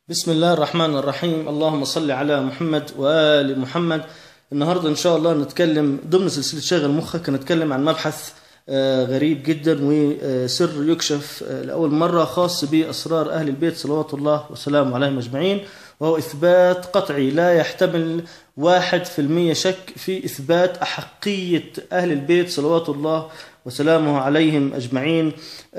بسم الله الرحمن الرحيم اللهم صل على محمد وآل محمد النهاردة إن شاء الله نتكلم ضمن سلسلة شاغل مخك هنتكلم عن مبحث آه، غريب جدا وسر يكشف آه، لأول مرة خاص بأسرار أهل البيت صلوات الله وسلامه عليهم أجمعين وهو إثبات قطعي لا يحتمل واحد في المية شك في إثبات أحقية أهل البيت صلوات الله وسلامه عليهم أجمعين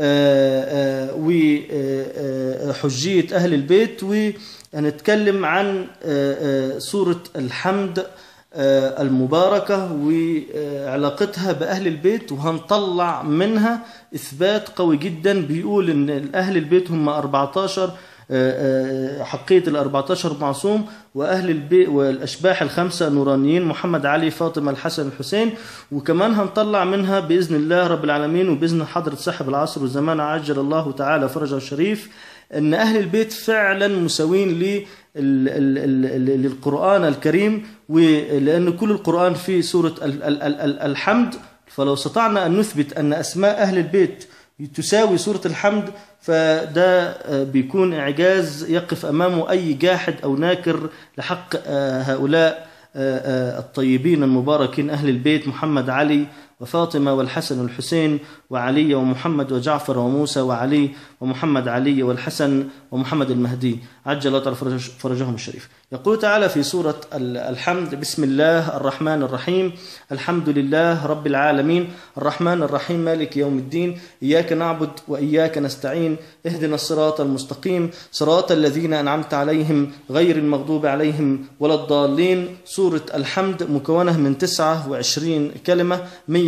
وحجية أهل البيت وهنتكلم عن آه، آه، سورة الحمد آه، المباركة وعلاقتها بأهل البيت وهنطلع منها إثبات قوي جدا بيقول إن أهل البيت هم 14 حقية ال 14 معصوم وأهل البيت والأشباح الخمسة نورانيين محمد علي فاطمة الحسن الحسين وكمان هنطلع منها بإذن الله رب العالمين وبإذن حضرة صاحب العصر والزمان عجل الله تعالى فرجه الشريف أن أهل البيت فعلا مساوين لل- ال- ال- ال- للقرآن الكريم ولأن كل القرآن في سورة ال- ال- ال- ال- الحمد فلو استطعنا أن نثبت أن أسماء أهل البيت تساوي سورة الحمد فده آه، بيكون إعجاز يقف أمامه أي جاحد أو ناكر لحق آه، هؤلاء آه، آه، الطيبين المباركين أهل البيت محمد علي وفاطمة والحسن والحسين وعلي ومحمد وجعفر وموسى وعلي ومحمد علي والحسن ومحمد المهدي عجل الله تعالى فرج- فرجهم الشريف يقول تعالى في سورة ال- الحمد بسم الله الرحمن الرحيم الحمد لله رب العالمين الرحمن الرحيم مالك يوم الدين إياك نعبد وإياك نستعين اهدنا الصراط المستقيم صراط الذين أنعمت عليهم غير المغضوب عليهم ولا الضالين سورة الحمد مكونة من 29 كلمة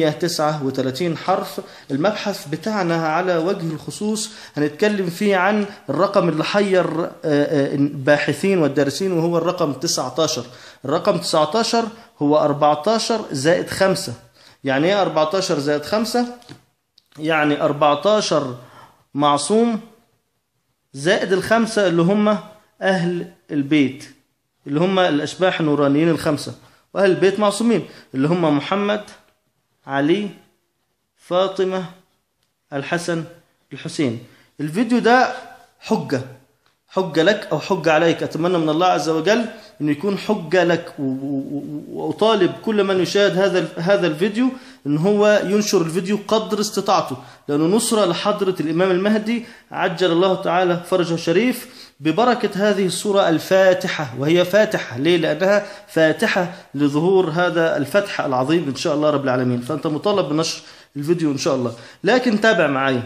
139 حرف المبحث بتاعنا على وجه الخصوص هنتكلم فيه عن الرقم اللي حير آه، آه، الباحثين والدارسين وهو الرقم 19 الرقم 19 هو 14 زائد 5 يعني ايه 14 زائد 5 يعني 14 معصوم زائد الخمسة اللي هم أهل البيت اللي هم الأشباح النورانيين الخمسة وأهل البيت معصومين اللي هم محمد علي فاطمة الحسن الحسين الفيديو ده حجة حجة لك أو حجة عليك أتمنى من الله عز وجل أن يكون حجة لك و- و- وأطالب كل من يشاهد هذا هذا الفيديو أن هو ينشر الفيديو قدر استطاعته لأنه نصرة لحضرة الإمام المهدي عجل الله تعالى فرجه الشريف ببركة هذه السورة الفاتحة وهي فاتحة ليه؟ لأنها فاتحة لظهور هذا الفتح العظيم إن شاء الله رب العالمين فأنت مطالب بنشر الفيديو إن شاء الله لكن تابع معي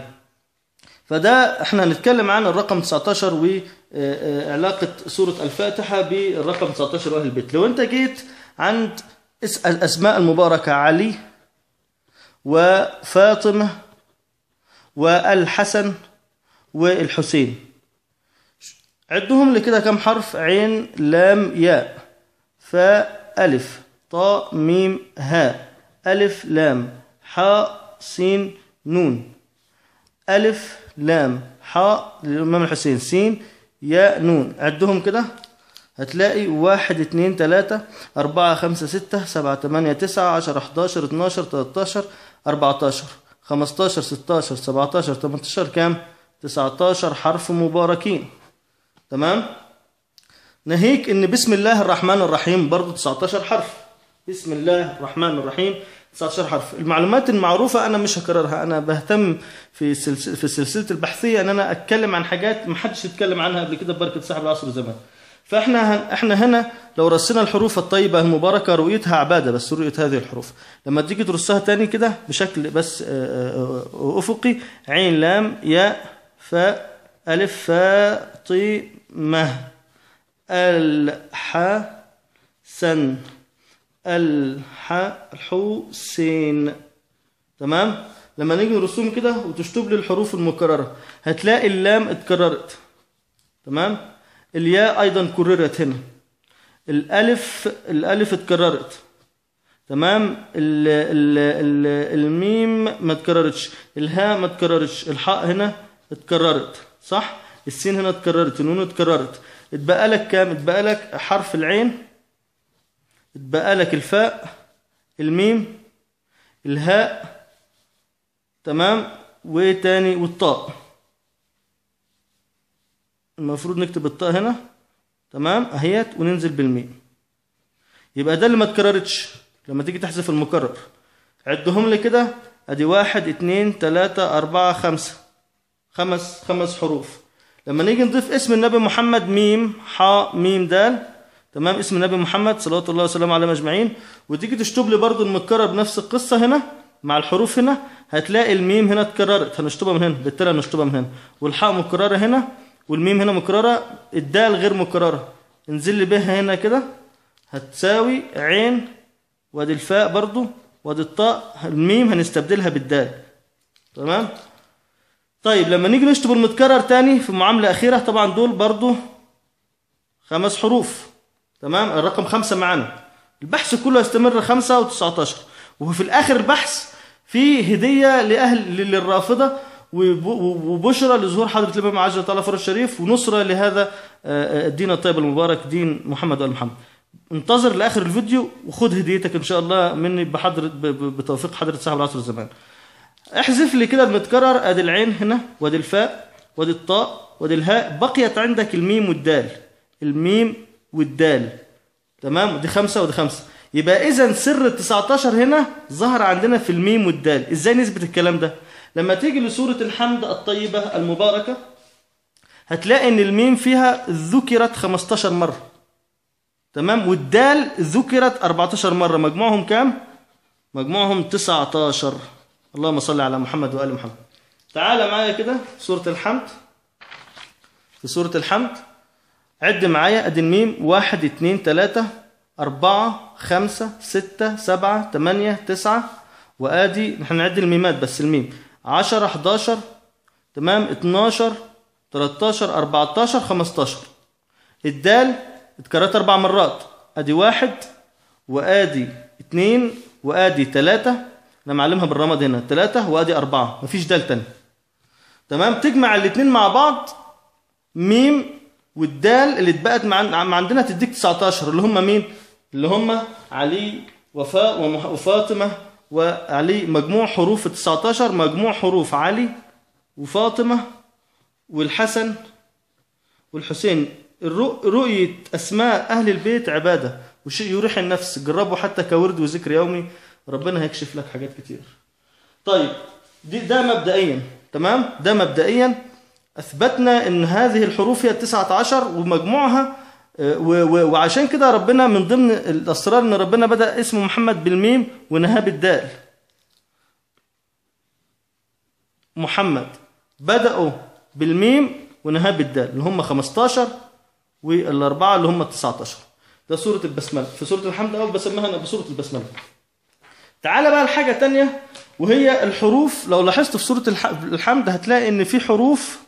فده احنا هنتكلم عن الرقم 19 وعلاقة سورة الفاتحة بالرقم 19 وأهل البيت لو أنت جيت عند اس- الأسماء المباركة علي وفاطمة والحسن والحسين عدهم لي كده كم حرف عين لام ياء فاء ألف طاء ميم هاء ألف لام حاء سين نون ألف لام حاء للإمام الحسين سين ياء نون عدهم كده هتلاقي واحد اتنين تلاتة أربعة خمسة ستة سبعة تمانية تسعة عشرة حداشر اتناشر تلاتاشر أربعتاشر خمستاشر ستاشر سبعتاشر تمنتاشر كام تسعتاشر حرف مباركين تمام ناهيك ان بسم الله الرحمن الرحيم برضو 19 حرف بسم الله الرحمن الرحيم 19 حرف المعلومات المعروفة أنا مش هكررها أنا بهتم في سلسلة في سلسلة البحثية أن أنا أتكلم عن حاجات ما حدش اتكلم عنها قبل كده ببركة صاحب العصر والزمان فاحنا هن احنا هنا لو رسينا الحروف الطيبة المباركة رؤيتها عبادة بس رؤية هذه الحروف لما تيجي ترسها تاني كده بشكل بس آه، آه، آه، أفقي عين لام ياء فاء ألف فاء طي مه الحسن الحسين تمام لما نيجي نرسم كده وتشطب لي الحروف المكررة هتلاقي اللام اتكررت تمام الياء ايضا كررت هنا الالف الالف اتكررت تمام ال ال ال الميم ما اتكررتش الهاء ما اتكررتش الحاء هنا اتكررت صح السين هنا اتكررت النون اتكررت اتبقى لك كام اتبقى لك حرف العين اتبقى لك الفاء الميم الهاء تمام وتاني والطاء المفروض نكتب الطاء هنا تمام اهيت وننزل بالميم يبقى ده اللي ما اتكررتش لما تيجي تحذف المكرر عدهم لي كده ادي واحد اتنين تلاتة اربعة خمسة خمس خمس حروف لما نيجي نضيف اسم النبي محمد ميم حاء ميم دال تمام اسم النبي محمد صلى الله وسلم عليه اجمعين وتيجي تشطب لي برضو المتكرر بنفس القصه هنا مع الحروف هنا هتلاقي الميم هنا اتكررت هنشطبها من هنا بالتالي هنشطبها من هنا والحاء مكرره هنا والميم هنا مكرره الدال غير مكرره انزل لي بها هنا كده هتساوي عين وادي الفاء برضو وادي الطاء الميم هنستبدلها بالدال تمام طيب لما نيجي نشطب المتكرر تاني في معاملة أخيرة طبعا دول برضو خمس حروف تمام الرقم خمسة معانا البحث كله يستمر خمسة وتسعة وفي الآخر البحث في هدية لأهل للرافضة وب- وبشرى لظهور حضرة الإمام عجل تعالى فرج الشريف ونصرة لهذا آه، آه، الدين الطيب المبارك دين محمد وآل محمد انتظر لآخر الفيديو وخد هديتك إن شاء الله مني بحضرة ب- ب- بتوفيق حضرة صاحب العصر والزمان احذف لي كده المتكرر ادي العين هنا وادي الفاء وادي الطاء وادي الهاء بقيت عندك الميم والدال الميم والدال تمام ودي خمسة ودي خمسة يبقى اذا سر ال 19 هنا ظهر عندنا في الميم والدال ازاي نثبت الكلام ده لما تيجي لسورة الحمد الطيبة المباركة هتلاقي ان الميم فيها ذكرت 15 مرة تمام والدال ذكرت 14 مرة مجموعهم كام مجموعهم 19 اللهم صل على محمد وآل محمد تعال معايا كده سورة الحمد في سورة الحمد عد معايا ادي الميم واحد اتنين تلاتة أربعة خمسة ستة سبعة تمانية تسعة وادي نحن نعد الميمات بس الميم عشرة حداشر تمام اتناشر تلاتاشر أربعتاشر خمستاشر الدال اتكررت أربع مرات ادي واحد وادي اتنين وادي تلاتة انا معلمها بالرمد هنا تلاتة وادي أربعة مفيش دال تاني تمام تجمع الاتنين مع بعض ميم والدال اللي اتبقت مع مع عندنا تديك 19 اللي هم مين؟ اللي هم علي وفاء ومح- وفاطمة وعلي مجموع حروف ال 19 مجموع حروف علي وفاطمة والحسن والحسين الرؤ- رؤية أسماء أهل البيت عبادة وشيء يريح النفس جربوا حتى كورد وذكر يومي ربنا هيكشف لك حاجات كتير طيب دي ده مبدئيا تمام ده مبدئيا اثبتنا ان هذه الحروف هي التسعة عشر ومجموعها آه، و- و- وعشان كده ربنا من ضمن الاسرار ان ربنا بدا اسم محمد بالميم ونهاه بالدال محمد بداوا بالميم ونهاه بالدال اللي هم 15 والاربعه اللي هم 19 ده سوره البسمله في سوره الحمد اول بسميها انا بسوره البسمله تعال بقى لحاجة تانية وهي الحروف لو لاحظت في سورة الح- الحمد هتلاقي ان في حروف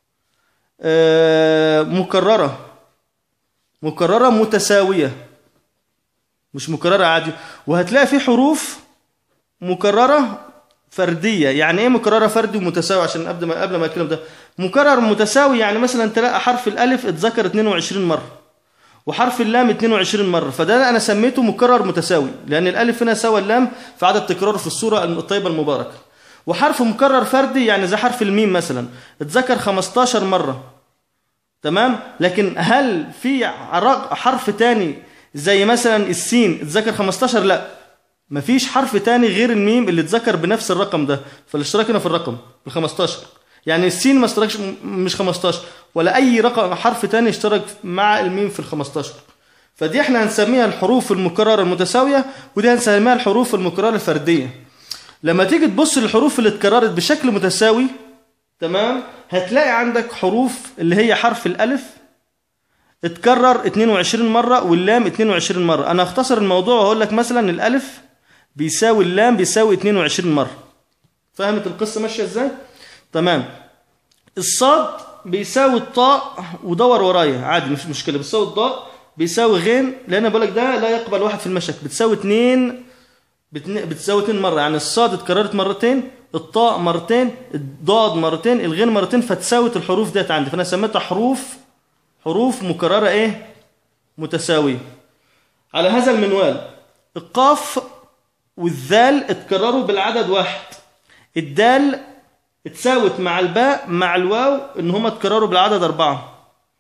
آه، مكررة مكررة متساوية مش مكررة عادي وهتلاقي في حروف مكررة فردية يعني ايه مكررة فردي ومتساوي عشان قبل ما قبل ما اتكلم ده مكرر متساوي يعني مثلا تلاقي حرف الالف اتذكر 22 مرة وحرف اللام 22 مرة فده أنا سميته مكرر متساوي لأن الألف هنا سوى اللام في عدد تكراره في السورة الطيبة المباركة وحرف مكرر فردي يعني زي حرف الميم مثلا اتذكر 15 مرة تمام لكن هل في عرق- حرف تاني زي مثلا السين اتذكر 15 لا مفيش حرف تاني غير الميم اللي اتذكر بنفس الرقم ده فالاشتراك هنا في الرقم ال 15 يعني السين ما اشتركش م- مش 15 ولا اي رقم حرف تاني اشترك مع الميم في ال 15 فدي احنا هنسميها الحروف المكررة المتساوية ودي هنسميها الحروف المكررة الفردية لما تيجي تبص للحروف اللي اتكررت بشكل متساوي تمام هتلاقي عندك حروف اللي هي حرف الالف اتكرر 22 مرة واللام 22 مرة انا هختصر الموضوع واقول لك مثلا الالف بيساوي اللام بيساوي 22 مرة فهمت القصة ماشية ازاي تمام الصاد بيساوي الطاء ودور ورايا عادي مش مشكلة بيساوي الضاء بيساوي غين لان بقول لك ده لا يقبل واحد في المشك بتساوي اتنين بتن- بتساوي اتنين مرة يعني الصاد اتكررت مرتين الطاء مرتين الضاد مرتين الغين مرتين فتساوت الحروف ديت عندي فانا سميتها حروف حروف مكررة ايه متساوية على هذا المنوال القاف والذال اتكرروا بالعدد واحد الدال اتساوت مع الباء مع الواو ان هما اتكرروا بالعدد أربعة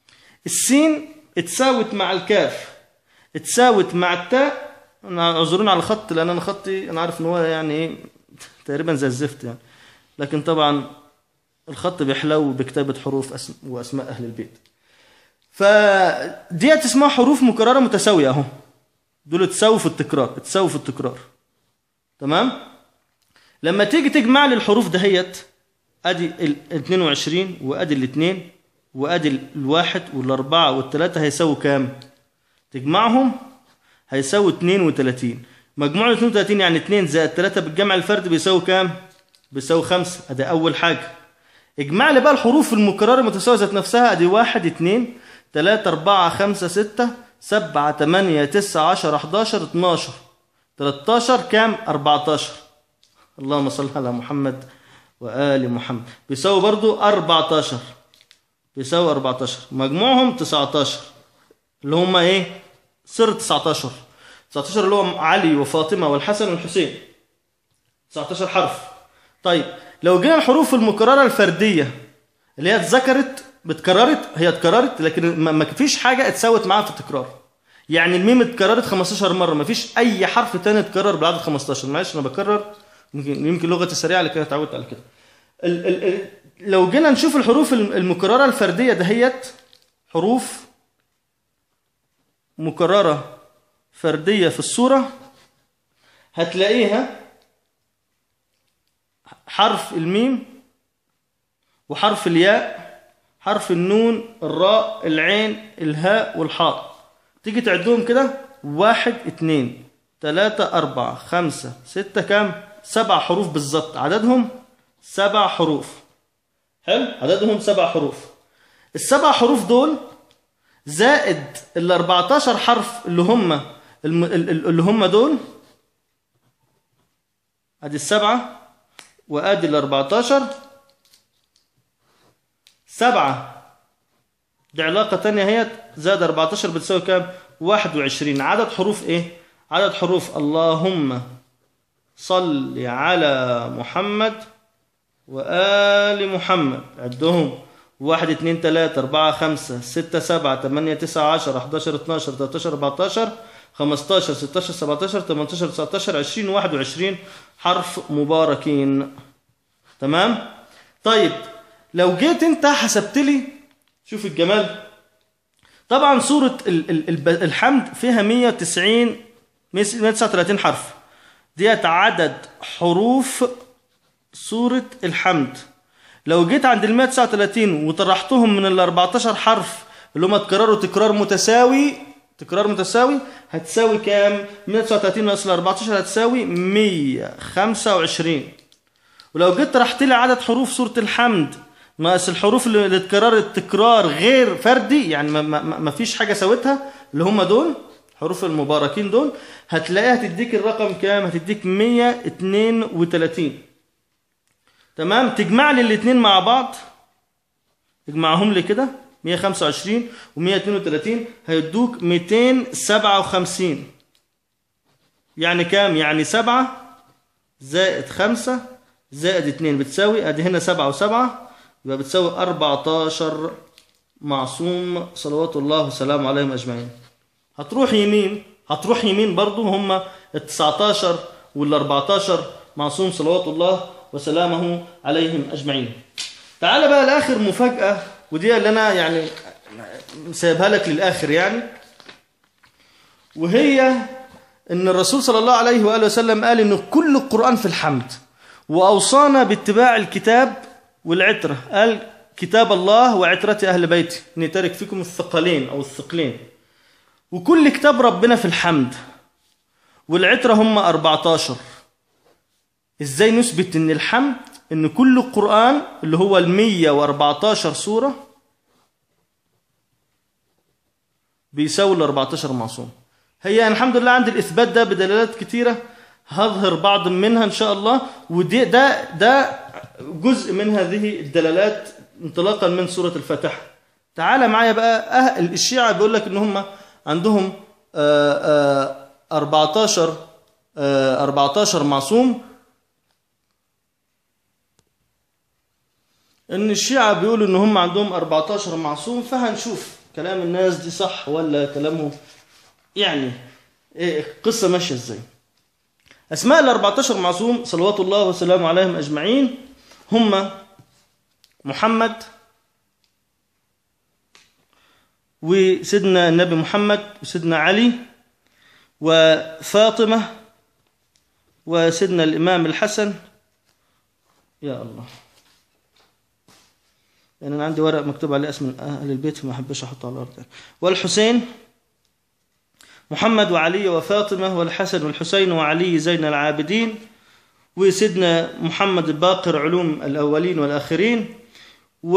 السين اتساوت مع الكاف اتساوت مع التاء انا اعذروني على الخط لان انا خطي انا عارف ان هو يعني ايه تقريبا زي الزفت يعني لكن طبعا الخط بيحلو بكتابة حروف أسم وأسماء أهل البيت فديت اسمها حروف مكررة متساوية أهو دول تساوي في التكرار تساوي في التكرار تمام لما تيجي تجمع لي الحروف دهيت ادي ال 22 وادي الاثنين وادي الواحد والاربعه والثلاثه هيساووا كام؟ تجمعهم هيساوي 32 مجموع 32 يعني 2 زائد 3 بالجمع الفردي بيساوي كام؟ بيساوي 5 ادي اول حاجه اجمع لي بقى الحروف المكرره المتساويه ذات نفسها ادي 1 2 3 4 5 6 7 8 9 10 11 12 13 كام 14 اللهم صل على محمد وآل محمد بيساوي برضو 14 بيساوي 14 مجموعهم 19 اللي هم ايه سر 19 19 اللي هو علي وفاطمة والحسن والحسين 19 حرف طيب لو جينا الحروف المكررة الفردية اللي هي اتذكرت بتكررت هي اتكررت لكن ما ما فيش حاجة اتساوت معاها في التكرار يعني الميم اتكررت 15 مرة ما فيش أي حرف تاني اتكرر بالعدد 15 معلش أنا بكرر يمكن يمكن لغتي السريعة اللي كده اتعودت على كده ال ال ال لو جينا نشوف الحروف الم- المكررة الفردية دهيت حروف مكررة فردية في الصورة هتلاقيها حرف الميم وحرف الياء حرف النون الراء العين الهاء والحاء تيجي تعدهم كده واحد اتنين تلاتة أربعة خمسة ستة كام سبع حروف بالظبط عددهم سبع حروف حلو عددهم سبع حروف السبع حروف دول زائد ال 14 حرف اللي هم الم- ال- ال- اللي هم دول ادي السبعه وادي ال 14 سبعه دي علاقه تانية هي زائد 14 بتساوي كام 21 عدد حروف ايه عدد حروف اللهم صل على محمد وآل محمد عدهم واحد اتنين تلاتة أربعة خمسة ستة سبعة تمانية تسعة عشرة حداشر اتناشر تلاتاشر أربعتاشر خمستاشر ستاشر سبعتاشر تمنتاشر تسعتاشر عشرين واحد وعشرين حرف مباركين تمام طيب لو جيت انت حسبت لي شوف الجمال طبعا سورة ال- ال- الب- الحمد فيها 190 139 حرف ديت عدد حروف سورة الحمد لو جيت عند ال 139 وطرحتهم من ال 14 حرف اللي هم اتكرروا تكرار متساوي تكرار متساوي هتساوي كام؟ 139 ناقص ال 14 هتساوي 125 ولو جيت طرحت لي عدد حروف سورة الحمد ناقص الحروف اللي اللي اتكررت تكرار غير فردي يعني ما, ما, ما فيش حاجة سوتها اللي هم دول حروف المباركين دول هتلاقيها تديك الرقم كام؟ هتديك 132 تمام تجمع لي الاثنين مع بعض اجمعهم لي كده 125 و132 هيدوك 257 يعني كام يعني 7 زائد 5 زائد 2 بتساوي ادي هنا 7 و7 يبقى بتساوي 14 معصوم صلوات الله وسلامه عليهم اجمعين هتروح يمين هتروح يمين برضو هم ال 19 وال 14 معصوم صلوات الله وسلامه عليهم اجمعين تعال بقى لاخر مفاجاه ودي اللي انا يعني سايبها لك للاخر يعني وهي ان الرسول صلى الله عليه واله وسلم قال ان كل القران في الحمد واوصانا باتباع الكتاب والعتره قال كتاب الله وعترة اهل بيتي اني تارك فيكم الثقلين او الثقلين وكل كتاب ربنا في الحمد والعترة هم 14 ازاي نثبت ان الحمد ان كل القرآن اللي هو ال 114 سورة بيساوي ال 14 معصوم هي الحمد لله عندي الاثبات ده بدلالات كتيرة هظهر بعض منها ان شاء الله ودي ده ده جزء من هذه الدلالات انطلاقا من سورة الفاتحة تعال معايا بقى أه الشيعة بيقول لك ان هم عندهم آه، آه، 14 آه، 14 معصوم ان الشيعة بيقولوا ان هم عندهم 14 معصوم فهنشوف كلام الناس دي صح ولا كلامهم يعني إيه القصة ماشية ازاي أسماء ال 14 معصوم صلوات الله وسلامه عليهم أجمعين هم محمد وسيدنا النبي محمد وسيدنا علي وفاطمة وسيدنا الإمام الحسن يا الله يعني أنا عندي ورق مكتوب عليه اسم أهل البيت فما أحبش أحطه على الأرض والحسين محمد وعلي وفاطمة والحسن والحسين وعلي زين العابدين وسيدنا محمد الباقر علوم الأولين والآخرين و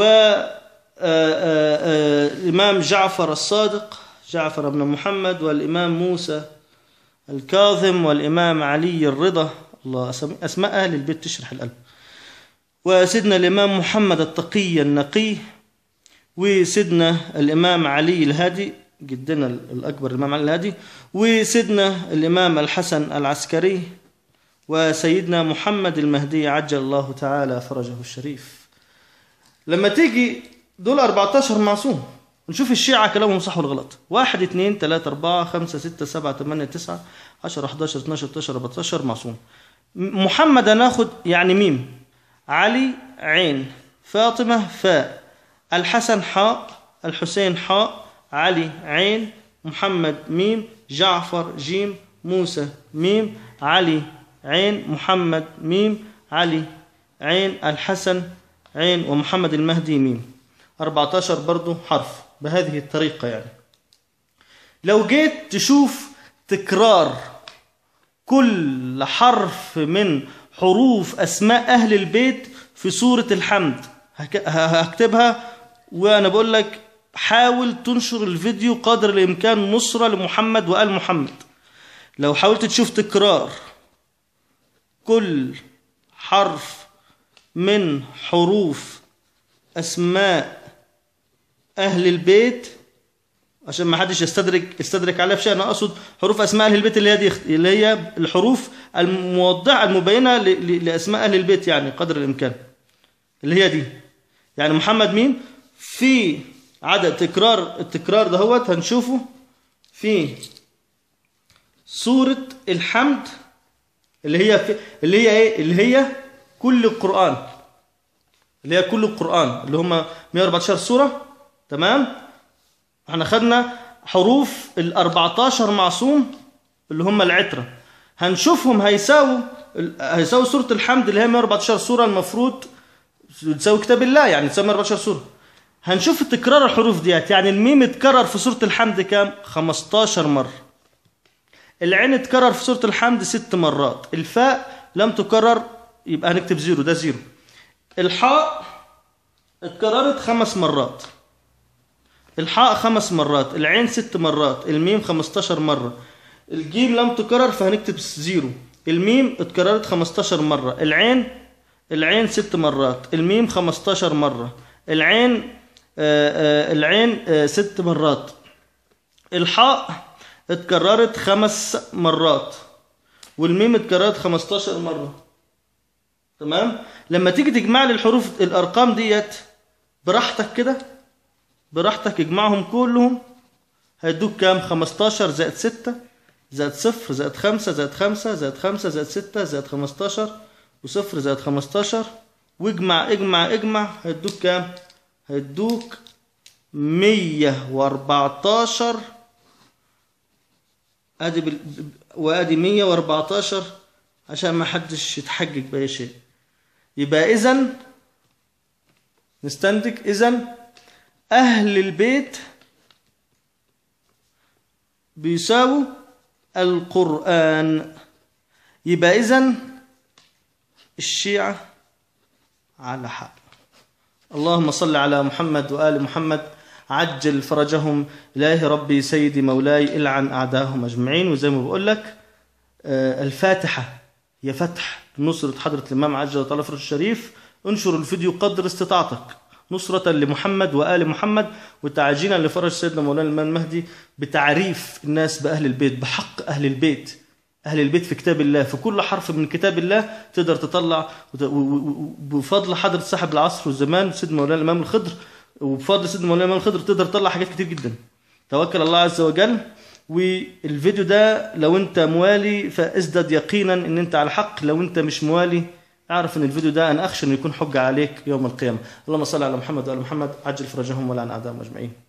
الإمام جعفر الصادق جعفر بن محمد والإمام موسى الكاظم والإمام علي الرضا الله أسماء أهل البيت تشرح القلب وسيدنا الإمام محمد التقي النقي وسيدنا الإمام علي الهادي جدنا الأكبر الإمام علي الهادي وسيدنا الإمام الحسن العسكري وسيدنا محمد المهدي عجل الله تعالى فرجه الشريف لما تيجي دول 14 معصوم نشوف الشيعة كلامهم صح ولا غلط واحد اثنين ثلاثة أربعة خمسة ستة سبعة ثمانية تسعة عشرة 11 12 13 14 معصوم محمد هناخد يعني ميم علي عين فاطمة فاء الحسن حاء الحسين حاء علي عين محمد ميم جعفر جيم موسى ميم علي عين محمد ميم علي عين الحسن عين ومحمد المهدي ميم 14 برضو حرف بهذه الطريقة يعني لو جيت تشوف تكرار كل حرف من حروف أسماء أهل البيت في سورة الحمد هكتبها وأنا بقول لك حاول تنشر الفيديو قدر الإمكان نصرة لمحمد وآل محمد لو حاولت تشوف تكرار كل حرف من حروف أسماء أهل البيت عشان ما حدش يستدرك يستدرك عليها في شيء انا اقصد حروف اسماء اهل البيت اللي هي دي اللي هي الحروف الموضحه المبينه لاسماء اهل البيت يعني قدر الامكان اللي هي دي يعني محمد مين في عدد تكرار التكرار دهوت هنشوفه في سورة الحمد اللي هي في اللي هي ايه اللي هي كل القرآن اللي هي كل القرآن اللي هم 114 سورة تمام احنا خدنا حروف ال 14 معصوم اللي هم العترة هنشوفهم هيساووا هيساووا سورة الحمد اللي هي 114 سورة المفروض تساوي كتاب الله يعني تساوي 114 سورة هنشوف تكرار الحروف ديت يعني الميم اتكرر في سورة الحمد كام 15 مرة العين اتكرر في سورة الحمد ست مرات الفاء لم تكرر يبقى هنكتب زيرو ده زيرو الحاء اتكررت خمس مرات الحاء خمس مرات العين ست مرات الميم 15 مرة الجيم لم تكرر فهنكتب زيرو الميم اتكررت 15 مرة العين العين ست مرات الميم 15 مرة العين آآ آآ العين آآ ست مرات الحاء اتكررت خمس مرات والميم اتكررت 15 مرة تمام لما تيجي تجمع لي الحروف الارقام ديت براحتك كده براحتك اجمعهم كلهم هيدوك كام 15 زائد 6 زائد صفر زائد 5 زائد 5 زائد 5 زائد 6 زائد 15 وصفر زائد 15 واجمع اجمع اجمع هيدوك كام هيدوك 114 ادي بال... وادي 114 عشان ما حدش يتحجج باي شيء يبقى اذا نستنتج اذا اهل البيت بيساووا القران يبقى اذا الشيعه على حق اللهم صل على محمد وآل محمد عجل فرجهم إلهي ربي سيدي مولاي إلعن أعداهم أجمعين وزي ما بقول لك الفاتحة هي فتح نصرة حضرة الإمام عجل الله فرج الشريف انشر الفيديو قدر استطاعتك نصرة لمحمد وآل محمد وتعجينا لفرج سيدنا مولانا الإمام المهدي بتعريف الناس بأهل البيت بحق أهل البيت أهل البيت في كتاب الله في كل حرف من كتاب الله تقدر تطلع بفضل حضرة صاحب العصر والزمان سيدنا مولانا الإمام الخضر وبفضل سيدنا مولانا الإمام الخضر تقدر تطلع حاجات كتير جدا توكل الله عز وجل والفيديو ده لو انت موالي فازدد يقينا ان انت على حق لو انت مش موالي اعرف ان الفيديو ده انا اخشى انه يكون حجه عليك يوم القيامه اللهم صل على محمد وعلى محمد عجل فرجهم ولعن اعدائهم اجمعين